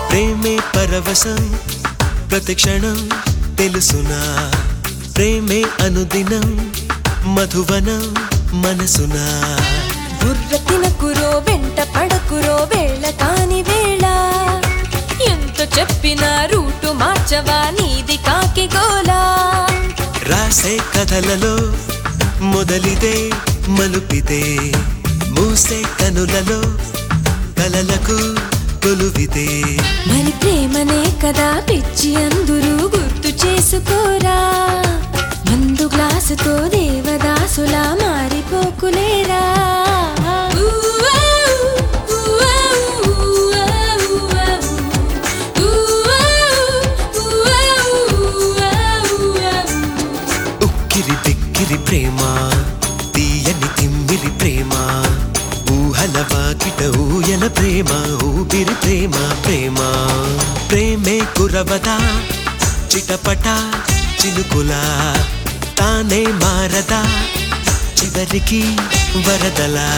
ప్రేమే పరవశం ప్రతి క్షణం తెలుసునా ప్రేమే అనుదినం మధువనం మనసునా బుర్ర తినకురో వెంట పడకురో వేళ కాని వేళ ఎంత చెప్పినా రూటు మార్చవా నీది కాకి గోలా రాసే కథలలో మొదలిదే మలుపిదే మూసే కనులలో కలలకు కొలువిదే మరి ప్రేమనే కదా పిచ్చి అందరూ గుర్తు చేసుకోరా మందు గ్లాసుతో దేవదాసులా మారిపోకులేరా ఊవా, ఊవా, ఊవా, ఊవా, ఊవా, ఊవా, ఊవా, ఊవా. ఉక్కిరి బిక్కిరి ప్రేమ తీయని తిమ్మిరి ప్రేమ ఊహల వాకిట ఊయల ప్రేమ ఊపిరి ప్రేమ ప్రేమ ప్రేమే కురవదా చిటపట చినుకులా తానే మారదా చివరికి వరదలా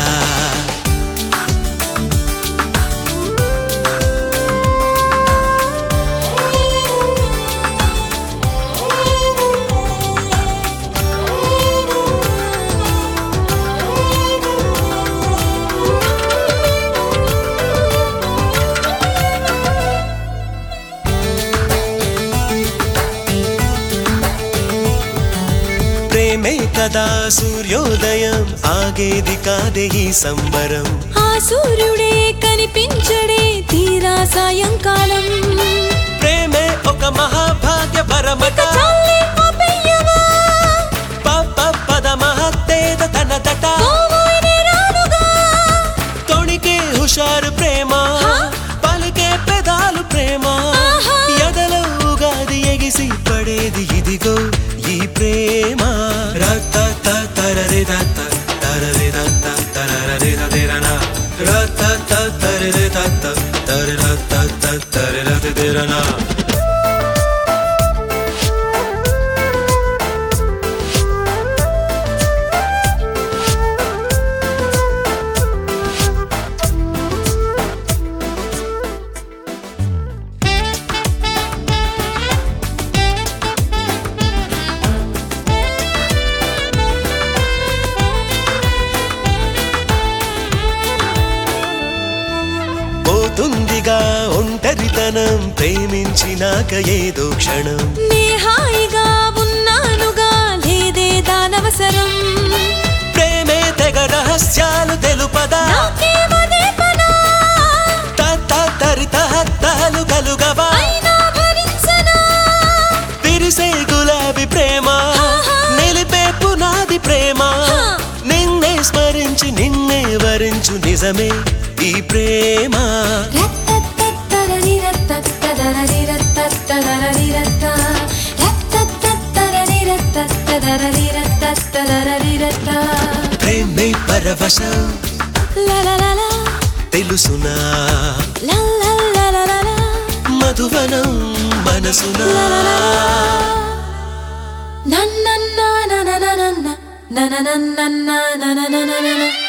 ప్రేమే కదా సూర్యోదయం ఆగేది కాదే ఈ సంబరం ఆ సూర్యుడే కనిపించడే తీరా సాయంకాలం ప్రేమే ఒక మహాభాగ్య పరమట చాలే ఆపేయవా, పప్ప పద మహత్తేద తనదట పోవోయే రానుగా. తొణికే హుషారు ప్రేమ హా? పలికే పెదాలు ప్రేమ ఆహా. ఎదలో ఉగాది ఎగిసి పడేది ఇదిగో ఈ ప్రేమ రత తరరి రత తరరి రత తరరి రదిరన రత తరరి రత తరి రత తరి రదిరన పోతుందిగా ఒంటరితనం ప్రేమించినాక ఏదో క్షణం నే హాయిగా ఉన్నానుగా లేదే దానవసరం ప్రేమే తెగ రహస్యాలు తెలుపదా నాకేమదే పనా, తత్త తరిత హత్తాలు కలుగవా అయినా భరించనా. విరిసే గులాబీ ప్రేమ ఆహా. నిలిపే పునాది ప్రేమ హా. నిన్నే స్మరించి నిన్నే వరించు నిజమే ఈ ప్రేమ రత్తత్తత్తరరిరత్తత్తరరిరత్తత్తరరిరత్త. రత్తత్తత్తరరిరత్తత్తరరిరత్తత్తరరిరత్త. ప్రేమే పరవశం లలలల, తెలుసునా లలలలలల, మధువనం మనసునా నన్నన్న ననననన్న, నననన్నన్న నననననన.